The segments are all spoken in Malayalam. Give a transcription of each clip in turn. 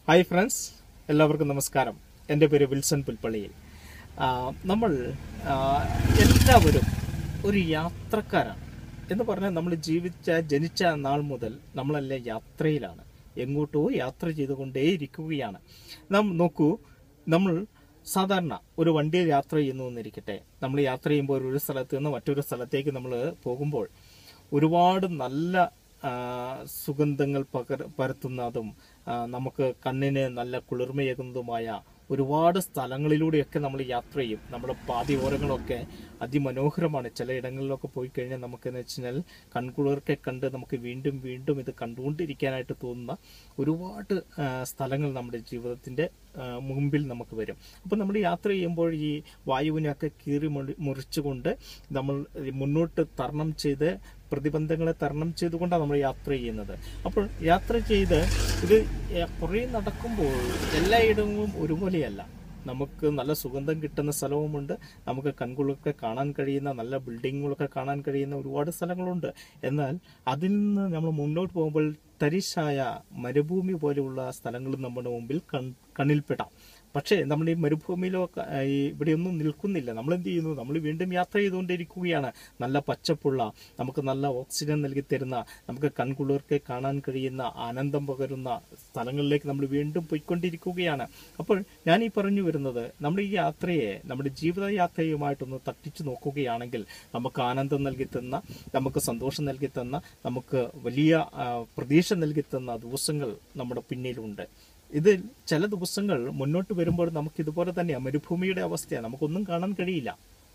ഹായ് ഫ്രണ്ട്സ് എല്ലാവർക്കും നമസ്കാരം എൻ്റെ പേര് വിൽസൺ പുൽപ്പള്ളിയിൽ ആ, നമ്മൾ ആ, എല്ലാവരും ഒരു യാത്രക്കാരാണ് എന്ന് പറഞ്ഞാൽ നമ്മൾ ജീവിച്ച ജനിച്ച നാൾ മുതൽ നമ്മളെല്ലാം യാത്രയിലാണ് എങ്ങോട്ടോ യാത്ര ചെയ്തുകൊണ്ടേയിരിക്കുകയാണ് നാം നോക്കൂ നമ്മൾ സാധാരണ ഒരു വണ്ടിയിൽ യാത്ര ചെയ്യുന്നു എന്നിരിക്കട്ടെ നമ്മൾ യാത്ര ചെയ്യുമ്പോൾ ഒരു സ്ഥലത്ത് നിന്ന് മറ്റൊരു സ്ഥലത്തേക്ക് നമ്മൾ പോകുമ്പോൾ ഒരുപാട് നല്ല ആ, സുഗന്ധങ്ങൾ പകർ പരത്തുന്നതും ആ, നമുക്ക് കണ്ണിന് നല്ല കുളിർമയേകുന്നതുമായ ഒരുപാട് സ്ഥലങ്ങളിലൂടെയൊക്കെ നമ്മൾ യാത്ര ചെയ്യും നമ്മുടെ പാതിയോരങ്ങളൊക്കെ അതിമനോഹരമാണ് ചില ഇടങ്ങളിലൊക്കെ പോയി കഴിഞ്ഞാൽ നമുക്ക് എന്ന് വെച്ചാൽ കൺകുളിർക്കെ കണ്ട് നമുക്ക് വീണ്ടും വീണ്ടും ഇത് കണ്ടുകൊണ്ടിരിക്കാനായിട്ട് തോന്നുന്ന ഒരുപാട് ആ, സ്ഥലങ്ങൾ നമ്മുടെ ജീവിതത്തിന്റെ ആ, മുമ്പിൽ നമുക്ക് വരും അപ്പം നമ്മൾ യാത്ര ചെയ്യുമ്പോൾ ഈ വായുവിനെയൊക്കെ കീറി മുറി- മുറിച്ചുകൊണ്ട് നമ്മൾ ഈ മുന്നോട്ട് തരണം ചെയ്ത് പ്രതിബന്ധങ്ങളെ തരണം ചെയ്തുകൊണ്ടാണ് നമ്മൾ യാത്ര ചെയ്യുന്നത് അപ്പോൾ യാത്ര ചെയ്ത് ഇത് ഏ- കുറേ നടക്കുമ്പോൾ എല്ലായിടവും ഒരുപോലെയല്ല നമുക്ക് നല്ല സുഗന്ധം കിട്ടുന്ന സ്ഥലവുമുണ്ട് നമുക്ക് കൺകുളൊക്കെ കാണാൻ കഴിയുന്ന നല്ല ബിൽഡിങ്ങുകളൊക്കെ കാണാൻ കഴിയുന്ന ഒരുപാട് സ്ഥലങ്ങളുണ്ട് എന്നാൽ അതിൽ നിന്ന് നമ്മൾ മുന്നോട്ട് പോകുമ്പോൾ തരിശായ മരുഭൂമി പോലെയുള്ള സ്ഥലങ്ങളും നമ്മുടെ മുമ്പിൽ കൺ കണ്ണിൽപ്പെടാം പക്ഷേ നമ്മൾ ഈ മരുഭൂമിയിലോ ക- ഈ ഇവിടെയൊന്നും നിൽക്കുന്നില്ല നമ്മൾ എന്ത് ചെയ്യുന്നു നമ്മൾ വീണ്ടും യാത്ര ചെയ്തുകൊണ്ടിരിക്കുകയാണ് നല്ല പച്ചപ്പുള്ള നമുക്ക് നല്ല ഓക്സിജൻ നൽകി തരുന്ന നമുക്ക് കൺകുളിർക്കെ കാണാൻ കഴിയുന്ന ആനന്ദം പകരുന്ന സ്ഥലങ്ങളിലേക്ക് നമ്മൾ വീണ്ടും പോയിക്കൊണ്ടിരിക്കുകയാണ് അപ്പോൾ ഞാൻ ഈ പറഞ്ഞു വരുന്നത് നമ്മൾ ഈ യാത്രയെ നമ്മുടെ ജീവിത യാത്രയുമായിട്ടൊന്ന് തട്ടിച്ചു നോക്കുകയാണെങ്കിൽ നമുക്ക് ആനന്ദം നൽകി തന്ന നമുക്ക് സന്തോഷം നൽകി തന്ന നമുക്ക് വലിയ ആ, പ്രതീക്ഷ നൽകി തന്ന ദിവസങ്ങൾ നമ്മുടെ പിന്നിലുണ്ട് ഇതിൽ ചില ദിവസങ്ങൾ മുന്നോട്ട് വരുമ്പോൾ നമുക്ക് ഇതുപോലെ തന്നെയാണ് മരുഭൂമിയുടെ അവസ്ഥയാണ് നമുക്കൊന്നും കാണാൻ കഴിയില്ല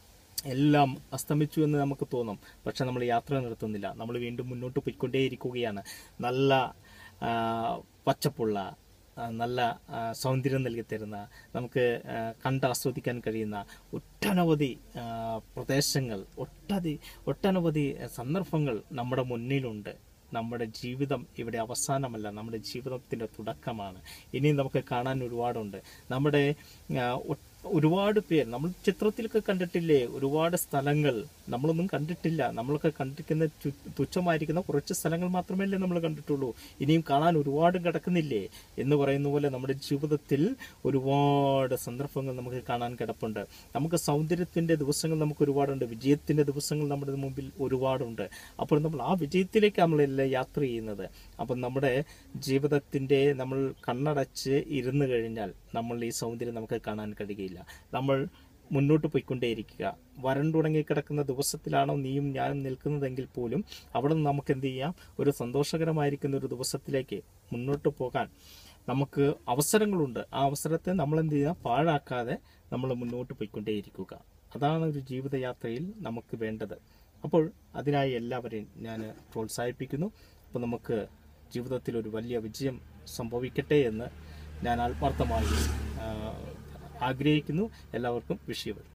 എല്ലാം അസ്തമിച്ചു എന്ന് നമുക്ക് തോന്നും പക്ഷെ നമ്മൾ യാത്ര നിർത്തുന്നില്ല നമ്മൾ വീണ്ടും മുന്നോട്ട് പോയിക്കൊണ്ടേയിരിക്കുകയാണ് നല്ല ആ, പച്ചപ്പുള്ള ആ, നല്ല ആ, സൗന്ദര്യം നൽകി തരുന്ന നമുക്ക് ആ, കണ്ട് ആസ്വദിക്കാൻ കഴിയുന്ന ഒട്ടനവധി ആ, പ്രദേശങ്ങൾ ഒട്ടധി ഒട്ടനവധി സന്ദർഭങ്ങൾ നമ്മുടെ മുന്നിലുണ്ട് നമ്മുടെ ജീവിതം ഇവിടെ അവസാനമല്ല നമ്മുടെ ജീവിതത്തിന്റെ തുടക്കമാണ് ഇനിയും നമുക്ക് കാണാൻ ഒരുപാടുണ്ട് നമ്മുടെ ആ, ഒ- ഒരുപാട് പേർ നമ്മൾ ചിത്രത്തിലൊക്കെ കണ്ടിട്ടില്ലേ ഒരുപാട് സ്ഥലങ്ങൾ നമ്മളൊന്നും കണ്ടിട്ടില്ല നമ്മളൊക്കെ കണ്ടിരിക്കുന്ന ചു- തുച്ഛമായിരിക്കുന്ന കുറച്ച് സ്ഥലങ്ങൾ മാത്രമല്ലേ നമ്മൾ കണ്ടിട്ടുള്ളൂ ഇനിയും കാണാൻ ഒരുപാട് കിടക്കുന്നില്ലേ എന്ന് പറയുന്ന പോലെ നമ്മുടെ ജീവിതത്തിൽ ഒരുപാട് സന്ദർഭങ്ങൾ നമുക്ക് കാണാൻ കിടപ്പുണ്ട് നമുക്ക് സൗന്ദര്യത്തിന്റെ ദിവസങ്ങൾ നമുക്ക് ഒരുപാടുണ്ട് വിജയത്തിന്റെ ദിവസങ്ങൾ നമ്മുടെ മുമ്പിൽ ഒരുപാടുണ്ട് അപ്പോൾ നമ്മൾ ആ വിജയത്തിലേക്ക് നമ്മളെല്ലാം യാത്ര ചെയ്യുന്നത് അപ്പം നമ്മുടെ ജീവിതത്തിന്റെ നമ്മൾ കണ്ണടച്ച് ഇരുന്ന് കഴിഞ്ഞാൽ നമ്മൾ ഈ സൗന്ദര്യം നമുക്ക് കാണാൻ കഴിയുകയില്ല നമ്മൾ മുന്നോട്ട് പോയിക്കൊണ്ടേയിരിക്കുക വരണ്ടുടങ്ങി കിടക്കുന്ന ദിവസത്തിലാണോ നീയും ഞാനും നിൽക്കുന്നതെങ്കിൽ പോലും അവിടെ നിന്ന് നമുക്ക് എന്ത് ചെയ്യാം ഒരു സന്തോഷകരമായിരിക്കുന്ന ഒരു ദിവസത്തിലേക്ക് മുന്നോട്ട് പോകാൻ നമുക്ക് അവസരങ്ങളുണ്ട് ആ അവസരത്തെ നമ്മൾ എന്ത് ചെയ്യുക പാഴാക്കാതെ നമ്മൾ മുന്നോട്ട് പോയിക്കൊണ്ടേയിരിക്കുക അതാണ് ഒരു ജീവിതയാത്രയിൽ നമുക്ക് വേണ്ടത് അപ്പോൾ അതിനായി എല്ലാവരെയും ഞാൻ പ്രോത്സാഹിപ്പിക്കുന്നു അപ്പോൾ നമുക്ക് ജീവിതത്തിൽ ഒരു വലിയ വിജയം സംഭവിക്കട്ടെ എന്ന് ഞാൻ ആത്മാർത്ഥമായി ആ, ആഗ്രഹിക്കുന്നു എല്ലാവർക്കും വിഷയവരും